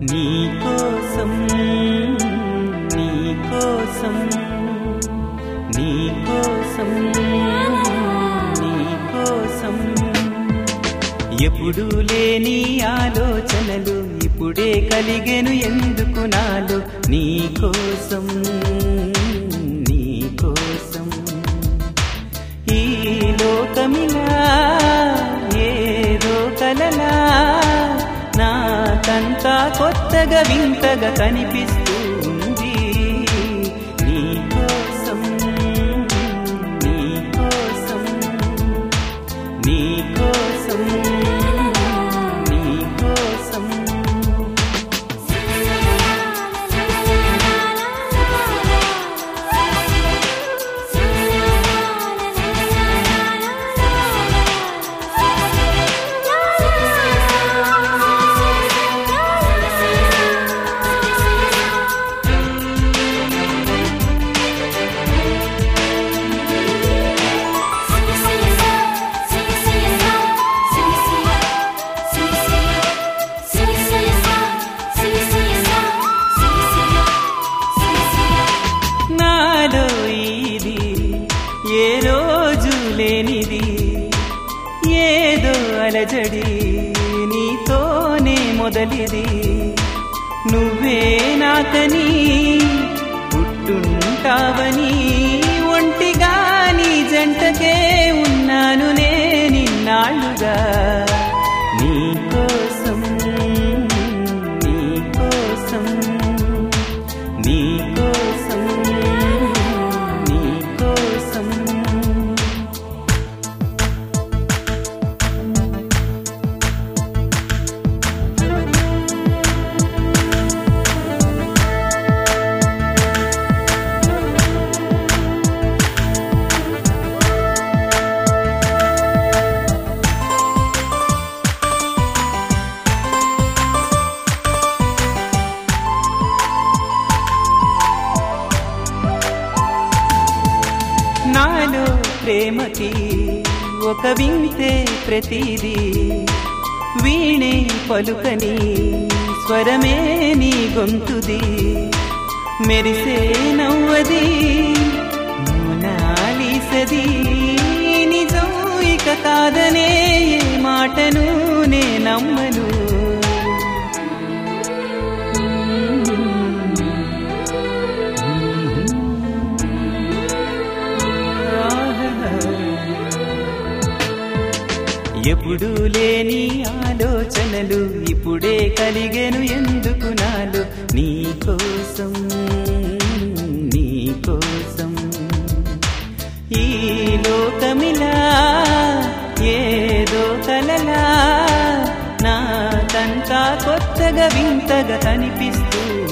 నీ కోసం నీ కోసం నీ కోసం నీ కోసం ఎప్పుడు లేని ఆలోచనలు ఇప్పుడే కలిగెను ఎందుకు నాలో నీ కోసం నీ కోసం ఈ లోకమిలా ఏదో కలలా నాకంతా కొత్తగా వింతగా కనిపిస్తుంది నీ కోసం నీ కోసం నీ కోసం నీ కోసం నాలో ఇది ఏ రోజు లేనిది ఏదో అలజడి నీతోనే మొదలిది నువ్వే నాకని పుట్టుంటావని ఒంటిగా నీ జంటకే ఉన్నాను నే నిన్నాళ్ళుగా నీ కోసం నీ కోసం నీ కోసం నీ కోసం నాలో ప్రేమకి ఒక వింతే ప్రతిదీ వీణే పలుకని స్వరమే నీ గొంతుది మెరిసే నవ్వది మోనాలిసది నిజం ఇక కాదనే ఏ మాటను నే నమ్మను ఎప్పుడు లేని ఆలోచనలు ఇప్పుడే కలిగెను ఎందుకు నాలో నీ కోసం నీ కోసం ఈ లోకమిలా ఏదో కలలా నాకంతా కొత్తగా వింతగా కనిపిస్తూ